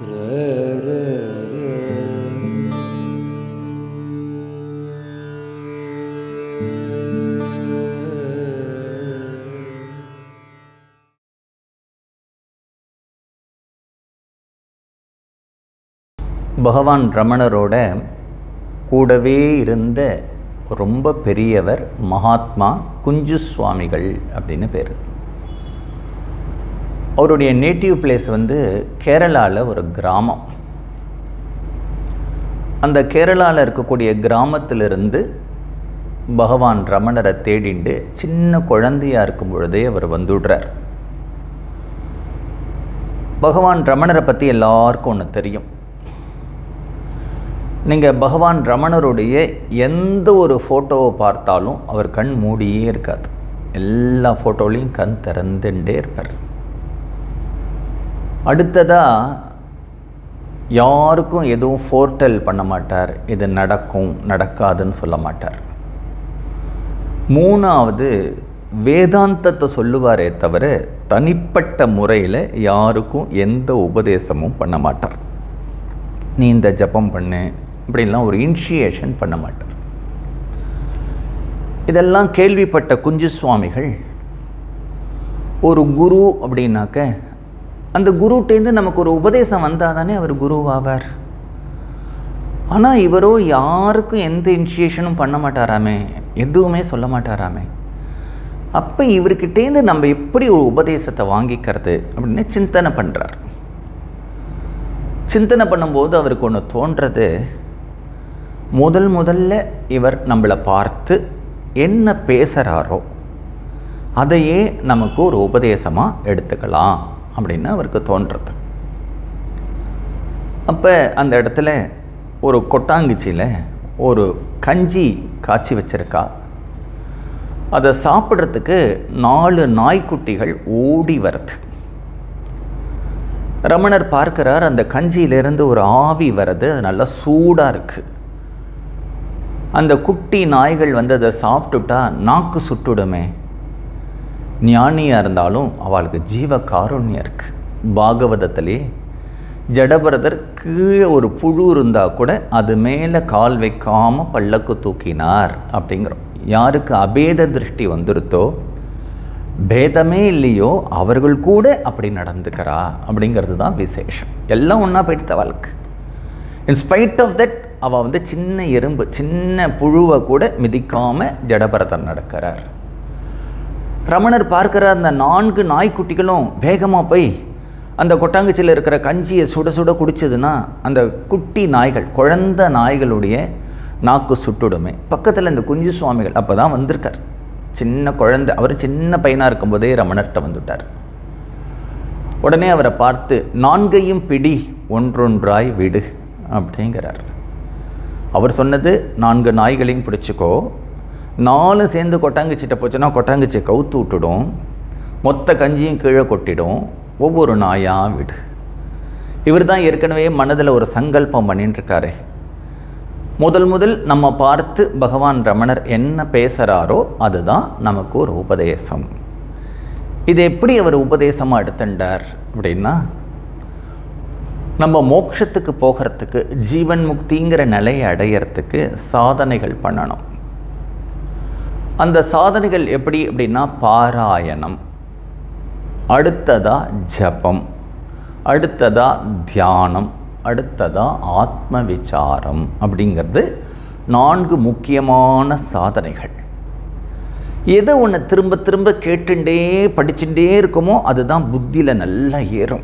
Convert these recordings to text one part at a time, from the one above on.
பகவான் ரமணரோட கூடவே இருந்த ரொம்ப பெரியவர் மகாத்மா குஞ்சு சுவாமிகள் அப்படின்னு பேர் அவருடைய நேட்டிவ் பிளேஸ் வந்து கேரளாவில் ஒரு கிராமம் அந்த கேரளாவில் இருக்கக்கூடிய கிராமத்திலிருந்து பகவான் ரமணரை தேடிண்டு சின்ன குழந்தையாக இருக்கும் பொழுதே அவர் வந்துடுறார் பகவான் ரமணரை பற்றி எல்லாருக்கும் ஒன்று தெரியும் நீங்கள் பகவான் ரமணருடைய எந்த ஒரு ஃபோட்டோவை பார்த்தாலும் அவர் கண் மூடியே இருக்காது எல்லா ஃபோட்டோலையும் கண் திறந்துட்டே இருப்பார் அடுத்ததாக யாருக்கும் எதுவும் ஃபோர்டெல் பண்ண மாட்டார் இது நடக்கும் நடக்காதுன்னு சொல்ல மாட்டார் மூணாவது வேதாந்தத்தை சொல்லுவாரே தவிர தனிப்பட்ட முறையில் யாருக்கும் எந்த உபதேசமும் பண்ண மாட்டார் நீ இந்த ஜபம் பண்ணு இப்படிலாம் ஒரு இனிஷியேஷன் பண்ண மாட்டார் இதெல்லாம் கேள்விப்பட்ட குஞ்சு சுவாமிகள் ஒரு குரு அப்படின்னாக்க அந்த குருட்டேருந்து நமக்கு ஒரு உபதேசம் வந்தால் தானே அவர் குருவாவார் ஆனால் இவரோ யாருக்கும் எந்த இனிஷியேஷனும் பண்ண மாட்டாராமே எதுவுமே சொல்ல மாட்டாராமே அப்போ இவர்கிட்டேருந்து நம்ம எப்படி ஒரு உபதேசத்தை வாங்கிக்கிறது அப்படின்னு சிந்தனை பண்ணுறார் சிந்தனை பண்ணும்போது அவருக்கு ஒன்று தோன்றது முதல் முதல்ல இவர் நம்மளை பார்த்து என்ன பேசுகிறாரோ அதையே நமக்கு ஒரு உபதேசமாக எடுத்துக்கலாம் அப்படின்னு அவருக்கு தோன்றது அப்போ அந்த இடத்துல ஒரு கொட்டாங்குச்சியில் ஒரு கஞ்சி காய்ச்சி வச்சிருக்கா அதை சாப்பிட்றதுக்கு நாலு நாய்க்குட்டிகள் ஓடி வருது ரமணர் பார்க்கிறார் அந்த கஞ்சியிலேருந்து ஒரு ஆவி வருது அது நல்லா சூடாக இருக்குது அந்த குட்டி நாய்கள் வந்து அதை சாப்பிட்டுட்டா நாக்கு சுட்டுடுமே ஞானியாக இருந்தாலும் அவளுக்கு ஜீவ காருண்யம் இருக்குது பாகவதத்திலே ஜடபரதர் கீழே ஒரு புழு இருந்தால் கூட அது மேலே கால் வைக்காமல் பல்லக்கு தூக்கினார் அப்படிங்கிறோம் யாருக்கு அபேத திருஷ்டி வந்துருத்தோ பேதமே இல்லையோ அவர்கள் கூட அப்படி நடந்துக்கிறா அப்படிங்கிறது தான் விசேஷம் எல்லாம் ஒன்றா போயிட்டு வாழ்க்கை இன்ஸ்பைட் ஆஃப் தட் அவள் வந்து சின்ன எறும்பு சின்ன புழுவை கூட மிதிக்காமல் ஜடபரதர் நடக்கிறார் ரமணர் பார்க்குற அந்த நான்கு நாய்க்குட்டிகளும் வேகமாக போய் அந்த கொட்டாங்குச்சியில் இருக்கிற கஞ்சியை சுட சுட குடிச்சதுன்னா அந்த குட்டி நாய்கள் குழந்த நாய்களுடைய நாக்கு சுட்டுடுமே பக்கத்தில் இந்த குஞ்சு சுவாமிகள் அப்போ தான் வந்திருக்கார் சின்ன குழந்தை அவர் சின்ன பையனாக இருக்கும்போதே ரமணர்கிட்ட வந்துட்டார் உடனே அவரை பார்த்து நான்கையும் பிடி ஒன்றொன்றாய் விடு அப்படிங்கிறார் அவர் சொன்னது நான்கு நாய்களையும் பிடிச்சிக்கோ நாலு சேர்ந்து கொட்டாங்குச்சிட்ட போச்சுன்னா கொட்டாங்குச்சியை கவுத்து விட்டுடும் மொத்த கஞ்சியும் கீழே கொட்டிடும் ஒவ்வொரு நாயாக விடு இவர் தான் ஏற்கனவே மனதில் ஒரு சங்கல்பம் பண்ணிட்டு இருக்காரு முதல் முதல் நம்ம பார்த்து பகவான் ரமணர் என்ன பேசுகிறாரோ அதுதான் நமக்கு ஒரு உபதேசம் இது எப்படி அவர் உபதேசமாக எடுத்துட்டார் அப்படின்னா நம்ம மோட்சத்துக்கு போகிறதுக்கு ஜீவன் முக்திங்கிற நிலையை அடையிறதுக்கு சாதனைகள் பண்ணணும் அந்த சாதனைகள் எப்படி அப்படின்னா பாராயணம் அடுத்ததா ஜபம் அடுத்ததா தியானம் அடுத்ததா ஆத்ம விசாரம் அப்படிங்கிறது நான்கு முக்கியமான சாதனைகள் எதை ஒன்று திரும்ப திரும்ப கேட்டுண்டே படிச்சுட்டே இருக்குமோ அதுதான் புத்தியில் நல்லா ஏறும்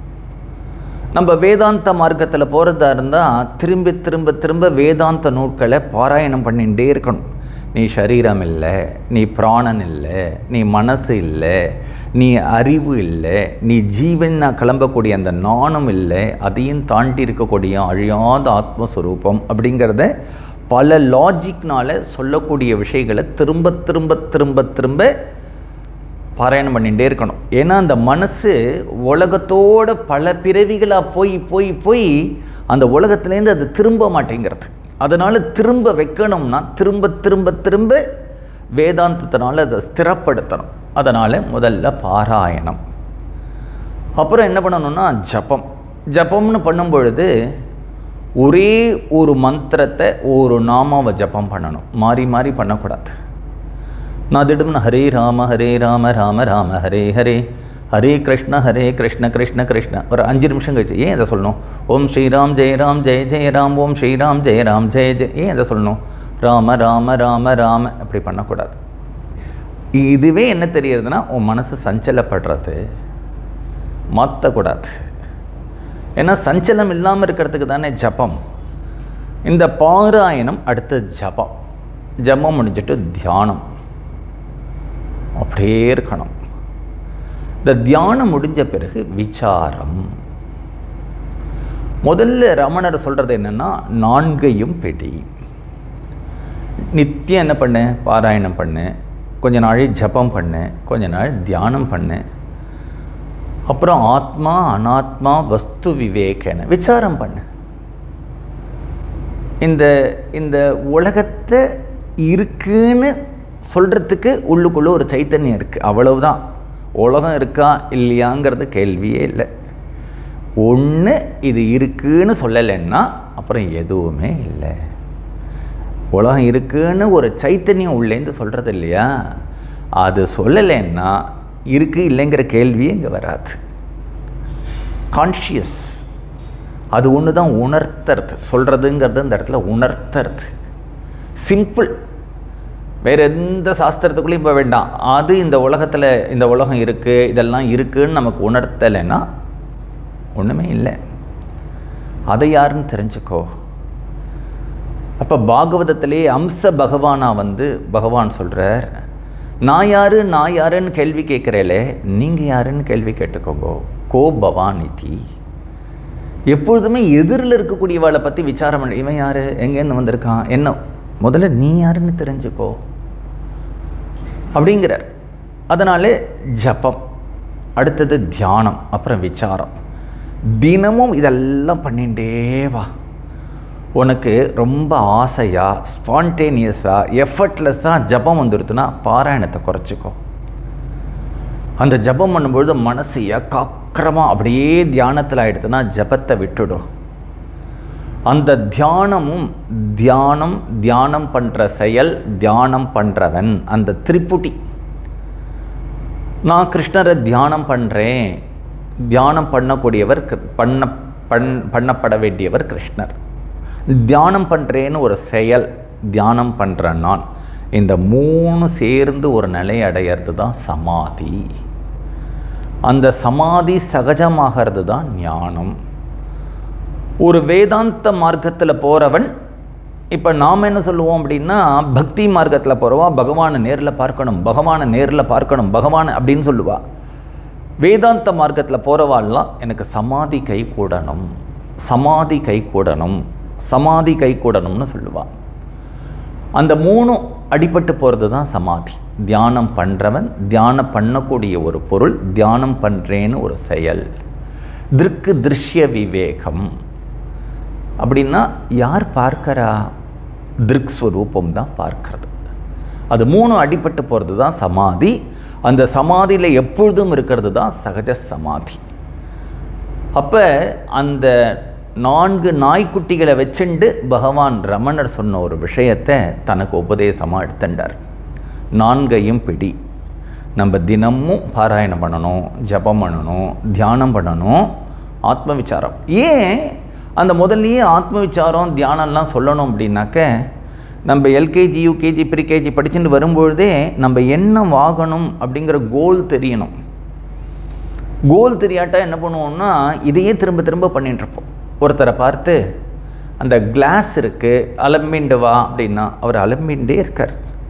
நம்ம வேதாந்த மார்க்கத்தில் போகிறதா இருந்தால் திரும்ப திரும்ப திரும்ப வேதாந்த நூட்களை பாராயணம் பண்ணிகிட்டே இருக்கணும் நீ சரீரம் இல்லை நீ பிராணன் இல்லை நீ மனசு இல்லை நீ அறிவு இல்லை நீ ஜீவனா கிளம்பக்கூடிய அந்த நாணம் இல்லை அதையும் தாண்டி இருக்கக்கூடிய அழியாத ஆத்மஸ்வரூபம் அப்படிங்கிறத பல லாஜிக்னால் சொல்லக்கூடிய விஷயங்களை திரும்ப திரும்ப திரும்ப திரும்ப பாராயணம் பண்ணிகிட்டே இருக்கணும் ஏன்னா அந்த மனசு உலகத்தோட பல பிறவிகளாக போய் போய் போய் அந்த உலகத்துலேருந்து அது திரும்ப மாட்டேங்கிறது அதனால் திரும்ப வைக்கணும்னா திரும்ப திரும்ப திரும்ப வேதாந்தத்தினால அதை ஸ்திரப்படுத்தணும் அதனால் முதல்ல பாராயணம் அப்புறம் என்ன பண்ணணும்னா ஜபம் ஜபம்னு பண்ணும் பொழுது ஒரே ஒரு மந்திரத்தை ஒரு நாமாவை ஜபம் பண்ணணும் மாறி மாறி பண்ணக்கூடாது நான் திடம்னு ஹரே ராம ஹரே ராம ராம ராம ஹரே ஹரே ஹரே கிருஷ்ண ஹரே கிருஷ்ண கிருஷ்ண கிருஷ்ண ஒரு அஞ்சு நிமிஷம் கழிச்சு ஏன் இதை சொல்லணும் ஓம் ஸ்ரீராம் ஜெய ராம் ஜெய ஜெய ராம் ஓம் ஸ்ரீராம் ஜெய ராம் ஜெய ஜெய ஏன் இதை சொல்லணும் ராம ராம ராம ராம அப்படி பண்ணக்கூடாது இதுவே என்ன தெரியறதுன்னா உன் மனசு சஞ்சலப்படுறது மாற்றக்கூடாது ஏன்னா சஞ்சலம் இல்லாமல் இருக்கிறதுக்கு தானே ஜபம் இந்த பாராயணம் அடுத்த ஜபம் ஜபம் முடிஞ்சிட்டு தியானம் அப்படியே இருக்கணும் இந்த தியானம் முடிஞ்ச பிறகு விசாரம் முதல்ல ரமணர் சொல்கிறது என்னென்னா நான்கையும் பிடி நித்தியம் என்ன பண்ணு பாராயணம் பண்ணு கொஞ்ச நாள் ஜபம் பண்ணு கொஞ்ச நாள் தியானம் பண்ணு அப்புறம் ஆத்மா அனாத்மா வஸ்து விவேகன விசாரம் பண்ணு இந்த இந்த உலகத்தை இருக்குன்னு சொல்கிறதுக்கு உள்ளுக்குள்ளே ஒரு சைத்தன்யம் இருக்குது அவ்வளவுதான் உலகம் இருக்கா இல்லையாங்கிறது கேள்வியே இல்லை ஒன்று இது இருக்குன்னு சொல்லலைன்னா அப்புறம் எதுவுமே இல்லை உலகம் இருக்குன்னு ஒரு சைத்தன்யம் உள்ளேந்து சொல்கிறது இல்லையா அது சொல்லலைன்னா இருக்கு இல்லைங்கிற கேள்வியே இங்கே வராது கான்ஷியஸ் அது ஒன்று தான் உணர்த்துறது சொல்கிறதுங்கிறது இந்த இடத்துல உணர்த்துறது சிம்பிள் வேறு எந்த சாஸ்திரத்துக்குள்ளேயும் இப்போ வேண்டாம் அது இந்த உலகத்தில் இந்த உலகம் இருக்குது இதெல்லாம் இருக்குன்னு நமக்கு உணர்த்தலைன்னா ஒன்றுமே இல்லை அதை யாருன்னு தெரிஞ்சுக்கோ அப்போ பாகவதத்திலே அம்ச பகவானா வந்து பகவான் சொல்கிறார் நான் யாரு நான் யாருன்னு கேள்வி கேட்குறேலே நீங்கள் யாருன்னு கேள்வி கேட்டுக்கோங்க கோ பவானிதி எப்பொழுதுமே எதிரில் இருக்கக்கூடியவாளை பற்றி விசாரம் பண்ண இவன் யார் எங்கேருந்து வந்திருக்கான் என்ன முதல்ல நீ யாருன்னு தெரிஞ்சுக்கோ அப்படிங்கிறார் அதனாலே ஜபம் அடுத்தது தியானம் அப்புறம் விசாரம் தினமும் இதெல்லாம் பண்ணிகிட்டே வா உனக்கு ரொம்ப ஆசையாக ஸ்பான்டேனியஸாக எஃபர்ட்லெஸ்ஸாக ஜபம் வந்துடுதுன்னா பாராயணத்தை குறைச்சிக்கோ அந்த ஜபம் பண்ணும்பொழுது மனசு ஏக்காக்கிரமாக அப்படியே தியானத்தில் ஆகிடுதுன்னா ஜபத்தை விட்டுடும் அந்த தியானமும் தியானம் தியானம் பண்ணுற செயல் தியானம் பண்ணுறவன் அந்த திரிபுட்டி நான் கிருஷ்ணரை தியானம் பண்ணுறேன் தியானம் பண்ணக்கூடியவர் கிரு- பண்ண பண் பண்ணப்பட வேண்டியவர் கிருஷ்ணர் தியானம் பண்ணுறேன்னு ஒரு செயல் தியானம் பண்ணுற நான் இந்த மூணு சேர்ந்து ஒரு நிலை அடையிறது தான் சமாதி அந்த சமாதி சகஜமாகிறது தான் ஞானம் ஒரு வேதாந்த மார்க்கத்தில் போகிறவன் இப்போ நாம் என்ன சொல்லுவோம் அப்படின்னா பக்தி மார்க்கத்தில் போகிறவா பகவானை நேரில் பார்க்கணும் பகவானை நேரில் பார்க்கணும் பகவான் அப்படின்னு சொல்லுவா வேதாந்த மார்க்கத்தில் போகிறவாள்லாம் எனக்கு சமாதி கை கூடணும் சமாதி கை கூடணும் சமாதி கை கூடணும்னு சொல்லுவாள் அந்த மூணும் அடிபட்டு போகிறது தான் சமாதி தியானம் பண்ணுறவன் தியானம் பண்ணக்கூடிய ஒரு பொருள் தியானம் பண்ணுறேன்னு ஒரு செயல் திருக்கு திருஷ்ய விவேகம் அப்படின்னா யார் பார்க்கறா திருக் ஸ்வரூபம் தான் பார்க்கறது அது மூணு அடிபட்டு போகிறது தான் சமாதி அந்த சமாதியில் எப்பொழுதும் இருக்கிறது தான் சகஜ சமாதி அப்போ அந்த நான்கு நாய்க்குட்டிகளை வச்சுண்டு பகவான் ரமணர் சொன்ன ஒரு விஷயத்தை தனக்கு உபதேசமாக எடுத்துட்டார் நான்கையும் பிடி நம்ம தினமும் பாராயணம் பண்ணணும் ஜபம் பண்ணணும் தியானம் பண்ணணும் ஆத்ம விசாரம் ஏன் அந்த முதல்லயே ஆத்ம விசாரம் தியானம்லாம் சொல்லணும் அப்படின்னாக்க நம்ம எல்கேஜி யூகேஜி ப்ரீகேஜி படிச்சுட்டு வரும்பொழுதே நம்ம என்ன வாங்கணும் அப்படிங்கிற கோல் தெரியணும் கோல் தெரியாட்டா என்ன பண்ணுவோம்னா இதையே திரும்ப திரும்ப பண்ணிட்டு இருப்போம் ஒருத்தரை பார்த்து அந்த கிளாஸ் இருக்குது அலம்பிண்டு வா அப்படின்னா அவர் அலம்பிண்டே இருக்கார்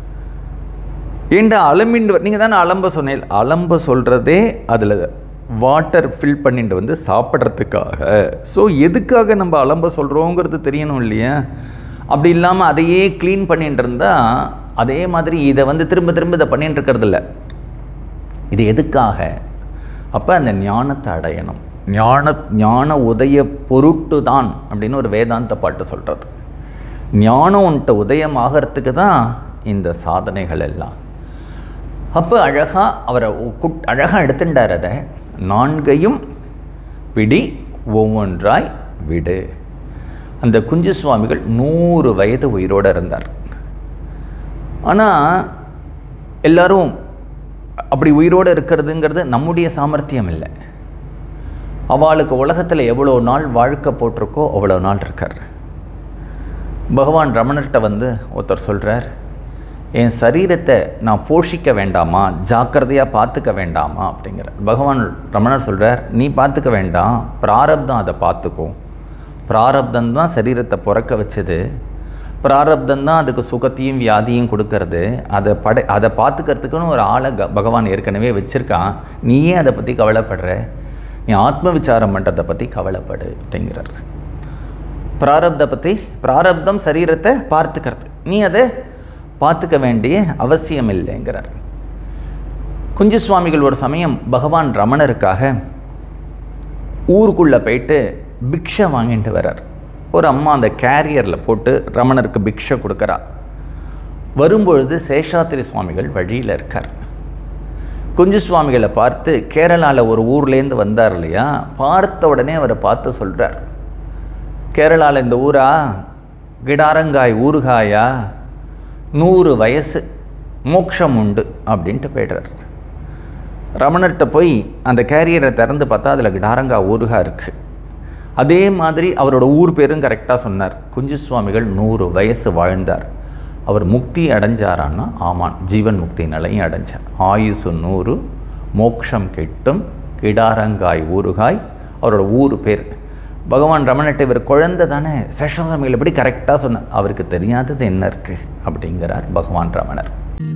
ஏண்டா அலம்பிண்டு நீங்கள் தானே அலம்ப சொன்னேன் அலம்ப சொல்கிறதே அதில் வாட்டர் ஃபில் பண்ணிட்டு வந்து சாப்பிட்றதுக்காக ஸோ எதுக்காக நம்ம அலம்ப சொல்கிறோங்கிறது தெரியணும் இல்லையா அப்படி இல்லாமல் அதையே க்ளீன் பண்ணிட்டு இருந்தால் அதே மாதிரி இதை வந்து திரும்ப திரும்ப இதை பண்ணிட்டு இருக்கிறதில்ல இது எதுக்காக அப்போ அந்த ஞானத்தை அடையணும் ஞான ஞான உதய பொருட்டு தான் அப்படின்னு ஒரு வேதாந்த பாட்டு சொல்கிறது ஞானம் உன்ட்ட உதயம் ஆகிறதுக்கு தான் இந்த சாதனைகள் எல்லாம் அப்போ அழகாக அவரை குட் அழகாக எடுத்துட்டார் அதை நான்கையும் பிடி ஒவ்வொன்றாய் விடு அந்த குஞ்சு சுவாமிகள் நூறு வயது உயிரோடு இருந்தார் ஆனால் எல்லாரும் அப்படி உயிரோடு இருக்கிறதுங்கிறது நம்முடைய சாமர்த்தியம் இல்லை அவளுக்கு உலகத்தில் எவ்வளோ நாள் வாழ்க்கை போட்டிருக்கோ அவ்வளோ நாள் இருக்கார் பகவான் ரமணர்கிட்ட வந்து ஒருத்தர் சொல்கிறார் என் சரீரத்தை நான் போஷிக்க வேண்டாமா ஜாக்கிரதையாக பார்த்துக்க வேண்டாமா அப்படிங்கிற பகவான் ரமணர் சொல்கிறார் நீ பார்த்துக்க வேண்டாம் பிராரப்தம் அதை பார்த்துக்கும் பிராரப்தம் தான் சரீரத்தை பிறக்க வச்சது பிராரப்தம் தான் அதுக்கு சுகத்தையும் வியாதியும் கொடுக்கறது அதை படை அதை பார்த்துக்கிறதுக்குன்னு ஒரு ஆளை க பகவான் ஏற்கனவே வச்சுருக்கான் நீயே அதை பற்றி கவலைப்படுற நீ ஆத்ம விசாரம் பண்ணுறதை பற்றி கவலைப்படு அப்படிங்கிறார் பிராரப்த பற்றி பிராரப்தம் சரீரத்தை பார்த்துக்கிறது நீ அதை பார்த்துக்க வேண்டிய அவசியம் இல்லைங்கிறார் குஞ்சு சுவாமிகள் ஒரு சமயம் பகவான் ரமணருக்காக ஊருக்குள்ளே போயிட்டு பிக்ஷை வாங்கிட்டு வர்றார் ஒரு அம்மா அந்த கேரியரில் போட்டு ரமணருக்கு பிக்ஷை கொடுக்குறா வரும்பொழுது சேஷாத்திரி சுவாமிகள் வழியில் இருக்கார் குஞ்சு சுவாமிகளை பார்த்து கேரளாவில் ஒரு ஊர்லேருந்து வந்தார் இல்லையா பார்த்த உடனே அவரை பார்த்து சொல்கிறார் கேரளாவில் இந்த ஊரா கிடாரங்காய் ஊறுகாயா நூறு வயசு மோட்சம் உண்டு அப்படின்ட்டு போய்டுறார் ரமணர்கிட்ட போய் அந்த கேரியரை திறந்து பார்த்தா அதில் கிடாரங்கா ஊறுகா இருக்குது அதே மாதிரி அவரோட ஊர் பேரும் கரெக்டாக சொன்னார் குஞ்சு சுவாமிகள் நூறு வயசு வாழ்ந்தார் அவர் முக்தி அடைஞ்சாரான்னா ஆமான் ஜீவன் முக்தி நிலையும் அடைஞ்சார் ஆயுசு நூறு மோக்ஷம் கிட்டும் கிடாரங்காய் ஊறுகாய் அவரோட ஊர் பேர் பகவான் ரமணட்ட இவர் குழந்தை தானே சேஷசாமிகள் எப்படி கரெக்டாக சொன்னார் அவருக்கு தெரியாதது என்ன இருக்குது அப்படிங்கிறார் பகவான் ரமணர்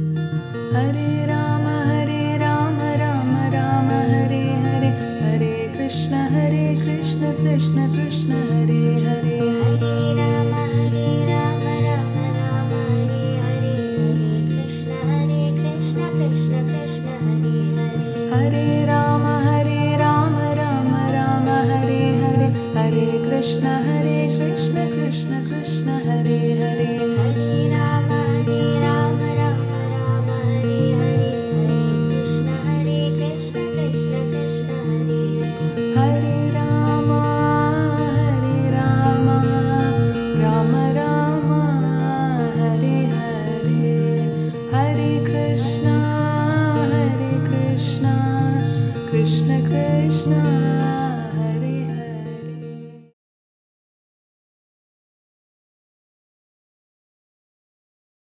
हरे राम हरे राम राम राम हरे हरे हरे कृष्ण हरे कृष्ण कृष्ण कृष्ण